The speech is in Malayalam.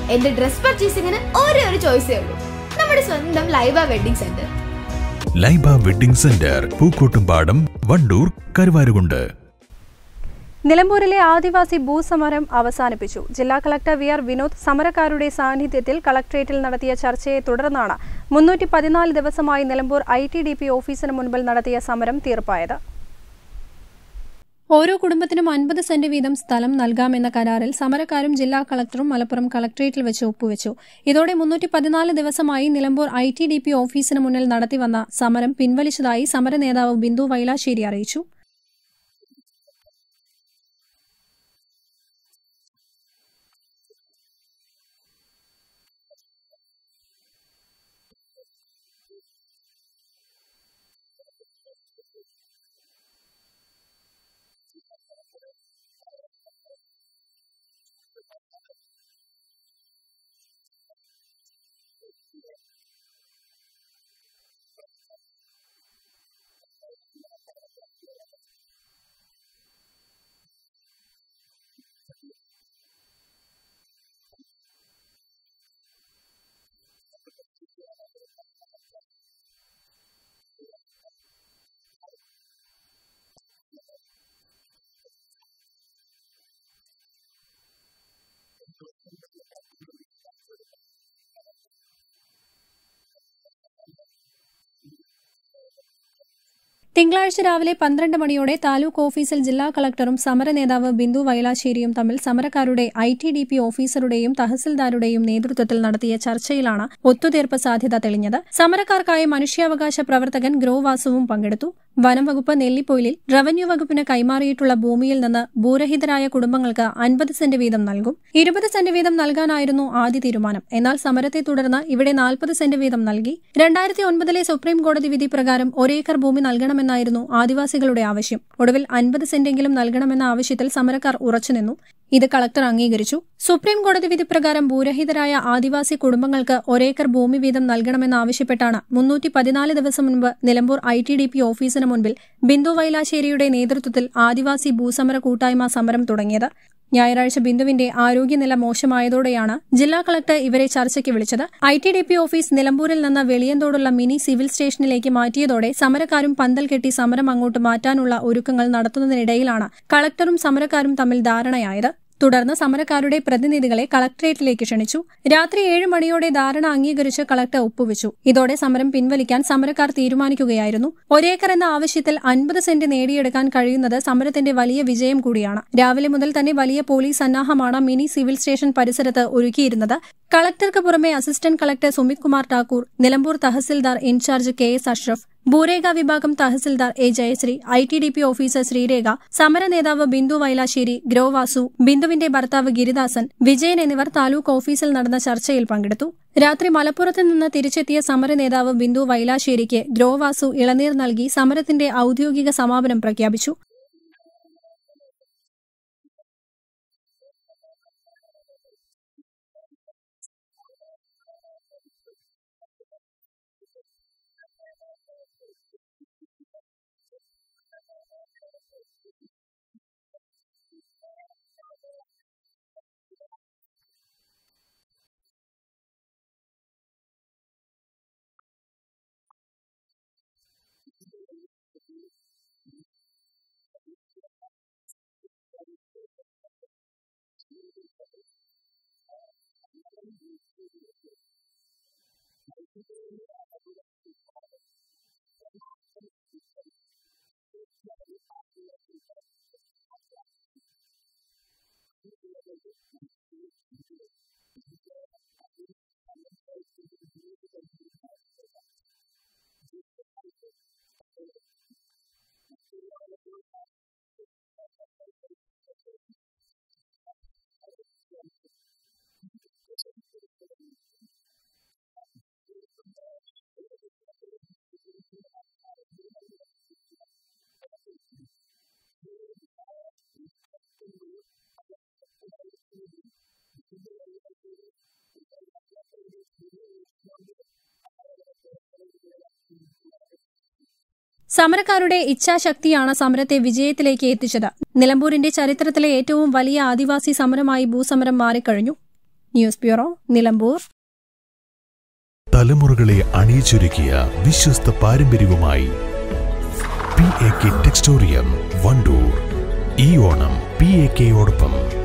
എന്റെ ഡ്രസ് പർച്ചേസിംഗിന് ഒരേ ഒരു ചോയ്സേ ഉള്ളൂ നമ്മുടെ സ്വന്തം Laiba wedding centre Laiba wedding centre Pookkottumpadam Wandoor Karuvarakundu നിലമ്പൂരിലെ ആദിവാസി ഭൂസമരം അവസാനിപ്പിച്ചു ജില്ലാ കളക്ടർ വി ആർ വിനോദ് സമരക്കാരുടെ സാന്നിധ്യത്തിൽ കളക്ട്രേറ്റിൽ നടത്തിയ ചർച്ചയെ തുടർന്നാണ് മുന്നൂറ്റി പതിനാല് ദിവസമായി Nilambur I T D P ഓഫീസിന് മുൻപിൽ നടത്തിയ സമരം തീർപ്പായത് ഓരോ കുടുംബത്തിനും അൻപത് സെന്റ് വീതം സ്ഥലം നൽകാമെന്ന കരാറിൽ സമരക്കാരും ജില്ലാ കളക്ടറും മലപ്പുറം കളക്ട്രേറ്റിൽ വെച്ച് ഒപ്പുവെച്ചു ഇതോടെ മുന്നൂറ്റി പതിനാല് ദിവസമായി Nilambur I T D P ഓഫീസിന് മുന്നിൽ നടത്തിവന്ന സമരം പിൻവലിച്ചതായി സമര നേതാവ് ബിന്ദു വൈലാശ്ശേരി അറിയിച്ചു തിങ്കളാഴ്ച രാവിലെ പന്ത്രണ്ട് മണിയോടെ താലൂക്ക് ഓഫീസിൽ ജില്ലാ കളക്ടറും സമര നേതാവ് ബിന്ദു വൈലാശ്ശേരിയും തമ്മിൽ സമരക്കാരുടെ ഐ ടി ഡി പി ഓഫീസറുടെയും തഹസിൽദാരുടെയും നേതൃത്വത്തിൽ നടത്തിയ ചർച്ചയിലാണ് ഒത്തുതീർപ്പ് സാധ്യത തെളിഞ്ഞത് സമരക്കാർക്കായി മനുഷ്യാവകാശ പ്രവർത്തകൻ ഗ്രോവാസുവും പങ്കെടുത്തു വനം വകുപ്പ് നെല്ലിപ്പൊയിലിൽ റവന്യൂ വകുപ്പിന് കൈമാറിയിട്ടുള്ള ഭൂമിയിൽ നിന്ന് ഭൂരഹിതരായ കുടുംബങ്ങൾക്ക് അൻപത് സെന്റ് വീതം നൽകും ഇരുപത് സെന്റ് വീതം നൽകാനായിരുന്നു ആദ്യ തീരുമാനം എന്നാൽ സമരത്തെ തുടർന്ന് ഇവിടെ നാൽപ്പത് സെന്റ് വീതം നൽകി രണ്ടായിരത്തി ഒൻപതിലെ സുപ്രീം കോടതി വിധി പ്രകാരം ഒരേക്കർ ഭൂമി നൽകണമെന്നായിരുന്നു ആദിവാസികളുടെ ആവശ്യം ഒടുവിൽ അൻപത് സെന്റെങ്കിലും നൽകണമെന്ന ആവശ്യത്തിൽ സമരക്കാർ ഉറച്ചുനിന്നു ഇത് കളക്ടർ അംഗീകരിച്ചു സുപ്രീം കോടതി വിധി പ്രകാരം ഭൂരഹിതരായ ആദിവാസി കുടുംബങ്ങൾക്ക് ഒരേക്കർ ഭൂമി വീതം നൽകണമെന്നാവശ്യപ്പെട്ടാണ് മുന്നൂറ്റി പതിനാല് ദിവസം മുൻപ് Nilambur I T D P ഓഫീസിന് മുൻപിൽ ബിന്ദു വൈലാശ്ശേരിയുടെ നേതൃത്വത്തിൽ ആദിവാസി ഭൂസമര കൂട്ടായ്മ സമരം തുടങ്ങിയത് ഞായറാഴ്ച ബിന്ദുവിന്റെ ആരോഗ്യനില മോശമായതോടെയാണ് ജില്ലാ കളക്ടർ ഇവരെ ചർച്ചയ്ക്ക് വിളിച്ചത് I T D P office നിലമ്പൂരിൽ നിന്ന് വെളിയന്തോടുള്ള മിനി സിവിൽ സ്റ്റേഷനിലേക്ക് മാറ്റിയതോടെ സമരക്കാരും പന്തൽ കെട്ടി സമരം അങ്ങോട്ട് മാറ്റാനുള്ള ഒരുക്കങ്ങൾ നടത്തുന്നതിനിടയിലാണ് കളക്ടറും സമരക്കാരും തമ്മിൽ ധാരണയായത് തുടർന്ന് സമരക്കാരുടെ പ്രതിനിധികളെ കളക്ടറേറ്റിലേക്ക് ക്ഷണിച്ചു രാത്രി ഏഴ് മണിയോടെ ധാരണ അംഗീകരിച്ച് കളക്ടർ ഒപ്പുവെച്ചു ഇതോടെ സമരം പിൻവലിക്കാൻ സമരക്കാർ തീരുമാനിക്കുകയായിരുന്നു ഒരേക്കർ എന്ന ആവശ്യത്തിൽ അൻപത് സെന്റ് നേടിയെടുക്കാൻ കഴിയുന്നത് സമരത്തിന്റെ വലിയ വിജയം കൂടിയാണ് രാവിലെ മുതൽ തന്നെ വലിയ പോലീസ് സന്നാഹമാണ് മിനി സിവിൽ സ്റ്റേഷൻ പരിസരത്ത് ഒരുക്കിയിരുന്നത് കളക്ടർക്ക് പുറമെ assistant collector Sumit Kumar Thakur Nilambur tahsildar in charge K S Ashraf ഭൂരേഖ വിഭാഗം tahsildar A Jayasree I T D P officer Sreerekha സമര നേതാവ് ബിന്ദു വൈലാശ്ശേരി ഗ്രോവാസു ബിന്ദുവിന്റെ ഭർത്താവ് ഗിരിദാസൻ വിജയൻ എന്നിവർ താലൂക്ക് ഓഫീസിൽ നടന്ന ചർച്ചയിൽ പങ്കെടുത്തു രാത്രി മലപ്പുറത്ത് നിന്ന് തിരിച്ചെത്തിയ സമര നേതാവ് ബിന്ദു വൈലാശ്ശേരിക്ക് ഗ്രോവാസു ഇളനീർ നൽകി സമരത്തിന്റെ ഔദ്യോഗിക സമാപനം പ്രഖ്യാപിച്ചു സമരക്കാരുടെ ഇച്ഛാശക്തിയാണ് സമരത്തെ വിജയത്തിലേക്ക് എത്തിച്ചത് നിലമ്പൂരിന്റെ ചരിത്രത്തിലെ ഏറ്റവും വലിയ ആദിവാസി സമരമായി ഭൂസമരം മാറിക്കഴിഞ്ഞു ന്യൂസ് ബ്യൂറോ നിലമ്പൂർ തലമുറകളെ അണിയിച്ചൊരുക്കിയ വിശ്വസ്ത പാരമ്പര്യവുമായി P A K Textorium Wandoor ഈ ഓണം പി എ കെയോടൊപ്പം